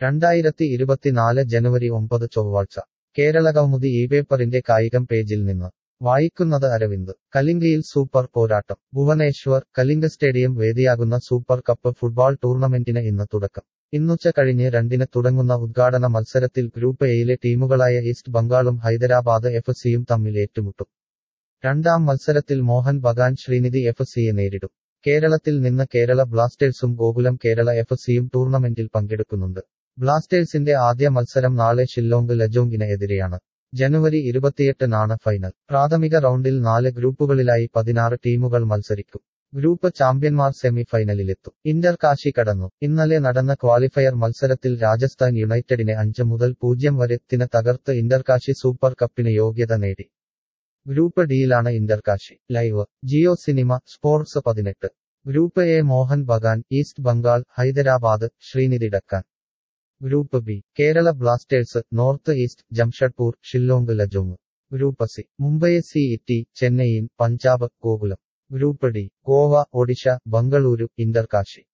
രണ്ടായിരത്തി ഇരുപത്തിനാല് ജനുവരി ഒമ്പത് ചൊവ്വാഴ്ച കേരളകൗമുദി ഈ പേപ്പറിന്റെ കായികം പേജിൽ നിന്ന് വായിക്കുന്നത് അരവിന്ദ് കലിംഗയിൽ സൂപ്പർ പോരാട്ടം ഭുവനേശ്വർ കലിംഗ സ്റ്റേഡിയം വേദിയാകുന്ന സൂപ്പർ കപ്പ് ഫുട്ബോൾ ടൂർണമെന്റിന് ഇന്ന് തുടക്കം ഇന്നുച്ച കഴിഞ്ഞ് രണ്ടിന് തുടങ്ങുന്ന ഉദ്ഘാടന മത്സരത്തിൽ ഗ്രൂപ്പ് എയിലെ ടീമുകളായ ഈസ്റ്റ് ബംഗാളും ഹൈദരാബാദ് എഫ് സിയും തമ്മിൽ ഏറ്റുമുട്ടും രണ്ടാം മത്സരത്തിൽ മോഹൻ ബഗാൻ ശ്രീനിധി എഫ് സിയെ നേരിടും കേരളത്തിൽ നിന്ന് കേരള ബ്ലാസ്റ്റേഴ്സും ഗോകുലം കേരള എഫ് സിയും ടൂർണമെന്റിൽ പങ്കെടുക്കുന്നുണ്ട് ബ്ലാസ്റ്റേഴ്സിന്റെ ആദ്യ മത്സരം നാളെ ഷില്ലോങ് ലജോങ്ങിന് എതിരെയാണ് ജനുവരി ഇരുപത്തിയെട്ടിനാണ് ഫൈനൽ പ്രാഥമിക റൗണ്ടിൽ നാല് ഗ്രൂപ്പുകളിലായി പതിനാറ് ടീമുകൾ മത്സരിക്കും ഗ്രൂപ്പ് ചാമ്പ്യന്മാർ സെമി ഫൈനലിലെത്തും ഇന്റർ കാശി കടന്നു ഇന്നലെ നടന്ന ക്വാളിഫയർ മത്സരത്തിൽ രാജസ്ഥാൻ യുണൈറ്റഡിനെ അഞ്ച് മുതൽ പൂജ്യം വരെ ത്തിന് തകർത്ത് ഇന്റർകാശി സൂപ്പർ കപ്പിന് യോഗ്യത നേടി ഗ്രൂപ്പ് ഡിയിലാണ് Inter Kashi live Jio cinema sports പതിനെട്ട് group A Mohun Bagan east Bengal Hyderabad Sreenidi Deccan group B Kerala blasters north east Jamshedpur Shillong Lajong group C Mumbai C T Chennaiyin Punjab Gokulam group D Goa Odisha Bengaluru Inter Kashi